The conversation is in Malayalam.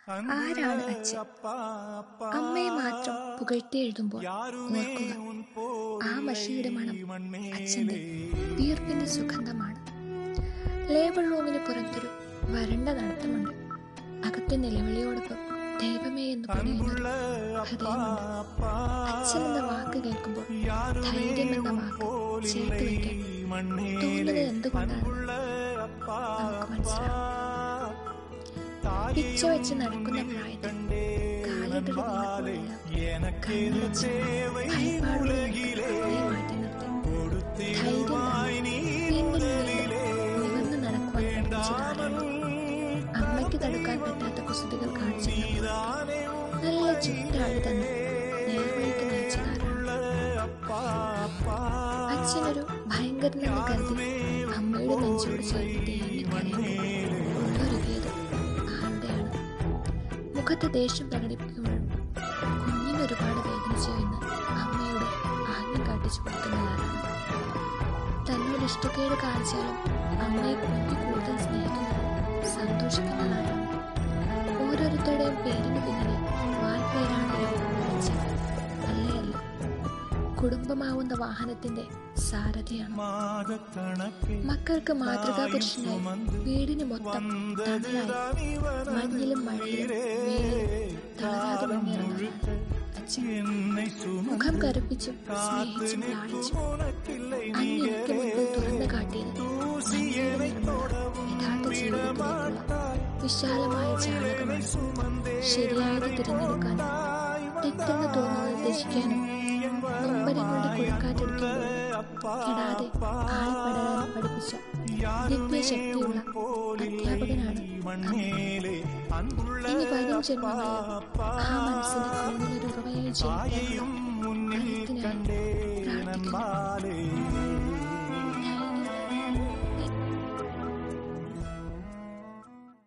ആരാണ് അച്ഛൻ അമ്മയെ മാത്രം പുകഴ്ത്തി എഴുതുമ്പോൾ ഓർക്കുക ആ മഷിയുടെ മണം അച്ഛൻ്റെ വീർപ്പിന്റെ സുഗന്ധമാണ് ലേബർ റൂമിന് പുറത്തൊരു വരണ്ട നടത്തമുണ്ട് അകത്തെ നിലവിളിയോടൊപ്പം ദൈവമേ എന്ന് പറയുന്നൊരു ഹൃദയമുണ്ട് അച്ഛൻ എന്ന വാക്ക് കേൾക്കുമ്പോൾ ധൈര്യം എന്ന വാക്ക് ചേർത്ത് വയ്ക്കാൻ തോന്നുന്നത് എന്തുകൊണ്ടാണ് നമുക്ക് മനസ്സിലാവും പിച്ച വെച്ച് നടക്കുന്ന പ്രായത്തിൽ കാലിട്ടൊരു നീളക്കുള്ളെല്ലാം കണ്ണടച്ച് ഭയപ്പാടുള്ള മാറ്റി നിർത്തി ധൈര്യം വീണ്ടും വീണ്ടും നിവർന്ന് നടക്കുവാൻ പഠിച്ചതാരാണ് അമ്മയ്ക്ക് തടുക്കാൻ പറ്റാത്ത കുസൃതികൾ കാണിച്ചു നല്ല ചുറ്റാഴി തന്ന് നേർവഴിക്ക് നയിച്ചതാരാണ് അച്ഛനൊരു ഭയങ്കരനെന്ന് കരുതി അമ്മയുടെ നെഞ്ചോട് ചേർത്ത് തേങ്ങിക്കരയുന്നത് ഉള്ളൊരുകിയത് ആരുടെയാണ് മുഖത്ത് ദേഷ്യം പ്രകടിപ്പിക്കുമ്പോഴും കുഞ്ഞിന് ഒരുപാട് വേദനിച്ചു എന്ന് അമ്മയോട് ആജ്ഞ കാട്ടിച്ചു കൊടുക്കുന്നതാരാണ് തന്നോട് ഇഷ്ടക്കേട് കാണിച്ചാലും അമ്മയെ കുഞ്ഞു കൂടുതൽ സ്നേഹിക്കുന്നതും സന്തോഷിക്കുന്നതാരാണ് ഓരോരുത്തരുടെയും പേരിന് പിന്നിലെ വാൽപ്പേരാണല്ലോ അച്ഛൻ അല്ലേ അല്ല കുടുംബമാവുന്ന വാഹനത്തിന്റെ സാരഥിയാണ് മക്കൾക്ക് മാതൃകാ പുരുഷനായി വീടിന് മൊത്തം തണലായി മഞ്ഞിലും മഴയിലും വെയിലിലും തളരാതെ മുന്നേറുന്നവരാണ് അച്ഛൻ മുഖം കറുപ്പിച്ചും സ്നേഹിച്ചും ലാളിച്ചും അങ്ങനെയൊക്കെ മുൻപിൽ തുറന്നു കാട്ടിയത് നന്ദിയുടെ നിറമുള്ള യഥാർത്ഥ ജീവിതത്തിലേക്കുള്ള വിശാലമായ ചാലകമാണ് ശരിയായത് തിരഞ്ഞെടുക്കാനും തെറ്റെന്ന് തോന്നുന്നത് ത്യജിക്കാനും നൊമ്പരങ്ങളുടെ കൊടുക്കാറ്റെടുക്കുമ്പോൾ കെടാതെ ആൾപ്പെടാൻ പഠിപ്പിച്ച ദിവ്യശക്തിയുള്ള അധ്യാപകനാണ് അമ്മ. ഇനി വരും ജന്മങ്ങളിൽ ആ മനസ്സിന്റെ കോണിലൊരു ഉറവയായി ജനിക്കാനുള്ള കരുത്തിനായി പ്രാർത്ഥിക്കുന്നു